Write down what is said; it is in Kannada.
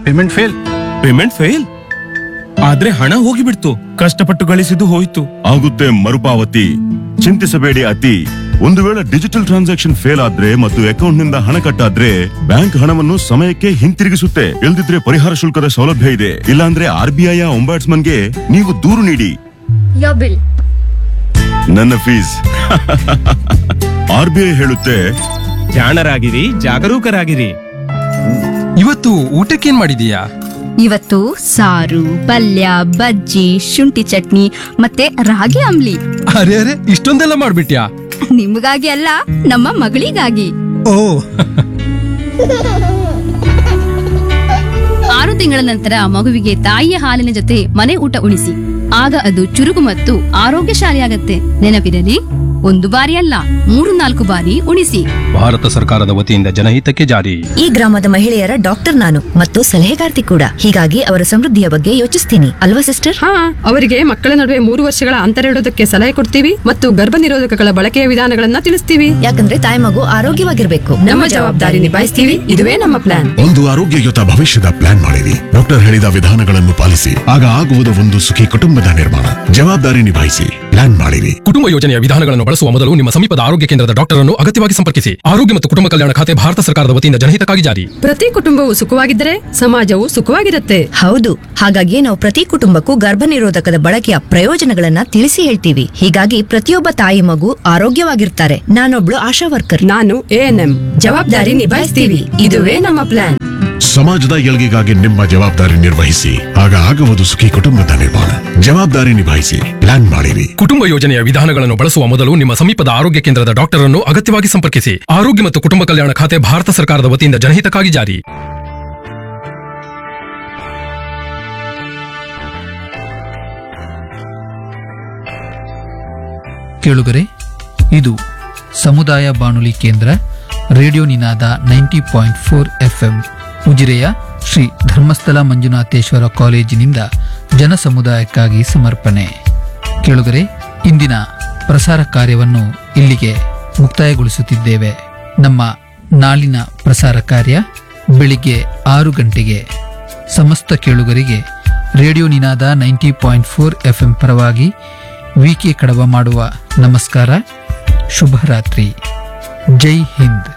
ಪೇಮೆಂಟ್ ಫೇಲ್ ಪೇಮೆಂಟ್ ಫೇಲ್ ಆದ್ರೆ ಹಣ ಹೋಗಿಬಿಡ್ತು ಕಷ್ಟಪಟ್ಟು ಗಳಿಸಿದ್ದು ಹೋಯ್ತು ಆಗುತ್ತೆ ಮರುಪಾವತಿ ಚಿಂತಿಸಬೇಡಿ ಅತಿ ಒಂದು ವೇಳೆ ಡಿಜಿಟಲ್ ಟ್ರಾನ್ಸಾಕ್ಷನ್ ಫೇಲ್ ಆದ್ರೆ ಮತ್ತು ಅಕೌಂಟ್ ನಿಂದ ಹಣ ಕಟ್ಟಾದ್ರೆ ಬ್ಯಾಂಕ್ ಹಣವನ್ನು ಸಮಯಕ್ಕೆ ಹಿಂತಿರುಗಿಸುತ್ತೆ ಇಲ್ದಿದ್ರೆ ಪರಿಹಾರ ಶುಲ್ಕದ ಸೌಲಭ್ಯ ಇದೆ ಇಲ್ಲಾಂದ್ರೆ ಆರ್ ಬಿ ಐ ಗೆ ನೀವು ದೂರು ನೀಡಿ Your bill. ನನ್ನ ಫೀಸ್ ಆರ್ ಬಿ ಐ ಹೇಳುತ್ತೆ ಜಾಣರಾಗಿರಿ ಜಾಗರೂಕರಾಗಿರಿ ಇವತ್ತು ಊಟಕ್ಕೇನ್ ಮಾಡಿದೀಯಾ ಇವತ್ತು ಸಾರು ಪಲ್ಯ ಬಜ್ಜಿ ಶುಂಠಿ ಚಟ್ನಿ ಮತ್ತೆ ರಾಗಿ ಅಂಬ್ಲಿ ಅರೆ ಅರೆ ಇಷ್ಟೊಂದೆಲ್ಲ ಮಾಡ್ಬಿಟ್ಯಾ ನಿಮಗಾಗಿ ಅಲ್ಲ ನಮ್ಮ ಮಗಳಿಗಾಗಿ ಓ ಆರು ತಿಂಗಳ ನಂತರ ಮಗುವಿಗೆ ತಾಯಿಯ ಹಾಲಿನ ಜೊತೆ ಮನೆ ಊಟ ಉಣಿಸಿ ಆಗ ಅದು ಚುರುಕು ಮತ್ತು ಆರೋಗ್ಯಶಾಲಿಯಾಗತ್ತೆ ನೆನಪಿರಲಿ ಒಂದು ಬಾರಿ ಅಲ್ಲ ಮೂರು ನಾಲ್ಕು ಬಾರಿ ಉಣಿಸಿ ಭಾರತ ಸರ್ಕಾರದ ವತಿಯಿಂದ ಜನಹಿತಕ್ಕೆ ಜಾರಿ ಈ ಗ್ರಾಮದ ಮಹಿಳೆಯರ ಡಾಕ್ಟರ್ ನಾನು ಮತ್ತು ಸಲಹೆಗಾರ್ತಿ ಕೂಡ ಹೀಗಾಗಿ ಅವರ ಸಮೃದ್ಧಿಯ ಬಗ್ಗೆ ಯೋಚಿಸ್ತೀನಿ ಅಲ್ವಾ ಸಿಸ್ಟರ್ ಹಾ ಅವರಿಗೆ ಮಕ್ಕಳ ನಡುವೆ ಮೂರು ವರ್ಷಗಳ ಅಂತರ ಇಡೋದಕ್ಕೆ ಸಲಹೆ ಕೊಡ್ತೀವಿ ಮತ್ತು ಗರ್ಭ ನಿರೋಧಕಗಳ ಬಳಕೆಯ ವಿಧಾನಗಳನ್ನ ತಿಳಿಸ್ತೀವಿ ಯಾಕಂದ್ರೆ ತಾಯಿ ಮಗು ಆರೋಗ್ಯವಾಗಿರ್ಬೇಕು ನಮ್ಮ ಜವಾಬ್ದಾರಿ ನಿಭಾಯಿಸ್ತೀವಿ ಇದುವೇ ನಮ್ಮ ಪ್ಲಾನ್ ಒಂದು ಆರೋಗ್ಯಯುತ ಭವಿಷ್ಯದ ಪ್ಲಾನ್ ಮಾಡಿರಿ ಡಾಕ್ಟರ್ ಹೇಳಿದ ವಿಧಾನಗಳನ್ನು ಪಾಲಿಸಿ ಆಗ ಆಗುವುದು ಒಂದು ಸುಖಿ ಕುಟುಂಬದ ನಿರ್ಮಾಣ ಜವಾಬ್ದಾರಿ ನಿಭಾಯಿಸಿ ಪ್ಲಾನ್ ಮಾಡಿರಿ ಕುಟುಂಬ ಯೋಜನೆಯ ವಿಧಾನಗಳನ್ನು ಬಳಸುವ ಮೊದಲು ನಿಮ್ಮ ಸಮೀಪದ ಆರೋಗ್ಯ ಕೇಂದ್ರದ ಡಾಕ್ಟರ್ ಅನ್ನು ಅಗತ್ಯವಾಗಿ ಸಂಪರ್ಕಿಸಿ ಆರೋಗ್ಯ ಮತ್ತು ಕುಟುಂಬ ಕಲ್ಯಾಣ ಖಾತೆ ಭಾರತ ಸರ್ಕಾರದ ವತಿಯಿಂದ ಜನಹಿತಕ್ಕಾಗಿ ಜಾರಿ ಪ್ರತಿ ಕುಟುಂಬವು ಸುಖವಾಗಿದ್ದರೆ ಸಮಾಜವು ಸುಖವಾಗಿರುತ್ತೆ ಹೌದು ಹಾಗಾಗಿ ನಾವು ಪ್ರತಿ ಕುಟುಂಬಕ್ಕೂ ಗರ್ಭ ನಿರೋಧಕದ ಬಳಕೆಯ ಪ್ರಯೋಜನಗಳನ್ನ ತಿಳಿಸಿ ಹೇಳ್ತೀವಿ ಹೀಗಾಗಿ ಪ್ರತಿಯೊಬ್ಬ ತಾಯಿ ಮಗು ಆರೋಗ್ಯವಾಗಿರ್ತಾರೆ ನಾನೊಬ್ಳು ಆಶಾ ವರ್ಕರ್ ನಾನು ಎಎನ್ಎಂ ಜವಾಬ್ದಾರಿ ನಿಭಾಯಿಸ್ತೀವಿ ಇದುವೇ ನಮ್ಮ ಪ್ಲಾನ್ ಸಮಾಜದ ಏಳ್ಗೆಗಾಗಿ ನಿಮ್ಮ ಜವಾಬ್ದಾರಿ ನಿರ್ವಹಿಸಿ ಆಗ ಆಗುವುದು ಸುಖಿ ಕುಟುಂಬದ ನಿರ್ಮಾಣ ಜವಾಬ್ದಾರಿ ನಿಭಾಯಿಸಿ ಪ್ಲಾನ್ ಮಾಡಿರಿ ಕುಟುಂಬ ಯೋಜನೆಯ ವಿಧಾನಗಳನ್ನು ಬಳಸುವ ಮೊದಲು ನಿಮ್ಮ ಸಮೀಪದ ಆರೋಗ್ಯ ಕೇಂದ್ರದ ಡಾಕ್ಟರ್ ಅನ್ನು ಅಗತ್ಯವಾಗಿ ಸಂಪರ್ಕಿಸಿ ಆರೋಗ್ಯ ಮತ್ತು ಕುಟುಂಬ ಕಲ್ಯಾಣ ಖಾತೆ ಭಾರತ ಸರ್ಕಾರದ ವತಿಯಿಂದ ಜನಹಿತಕ್ಕಾಗಿ ಜಾರಿ ಕೇಳುಗರೆ ಇದು ಸಮುದಾಯ ಬಾನುಲಿ ಕೇಂದ್ರ radio Ninada ninety point four FM ಉಜಿರೆಯ ಶ್ರೀ ಧರ್ಮಸ್ಥಳ ಮಂಜುನಾಥೇಶ್ವರ ಕಾಲೇಜಿನಿಂದ ಜನ ಸಮುದಾಯಕ್ಕಾಗಿ ಸಮರ್ಪಣೆ ಕೇಳುಗರೆ ಇಂದಿನ ಪ್ರಸಾರ ಕಾರ್ಯವನ್ನು ಇಲ್ಲಿಗೆ ಮುಕ್ತಾಯಗೊಳಿಸುತ್ತಿದ್ದೇವೆ ನಮ್ಮ ನಾಳಿನ ಪ್ರಸಾರ ಕಾರ್ಯ ಬೆಳಿಗ್ಗೆ ಆರು ಗಂಟೆಗೆ ಸಮಸ್ತ ಕೇಳುಗರಿಗೆ radio Ninada ninety point four FM ಪರವಾಗಿ ವಿಕೆ ಕಡವ ಮಾಡುವ ನಮಸ್ಕಾರ ಶುಭರಾತ್ರಿ ಜೈ ಹಿಂದ್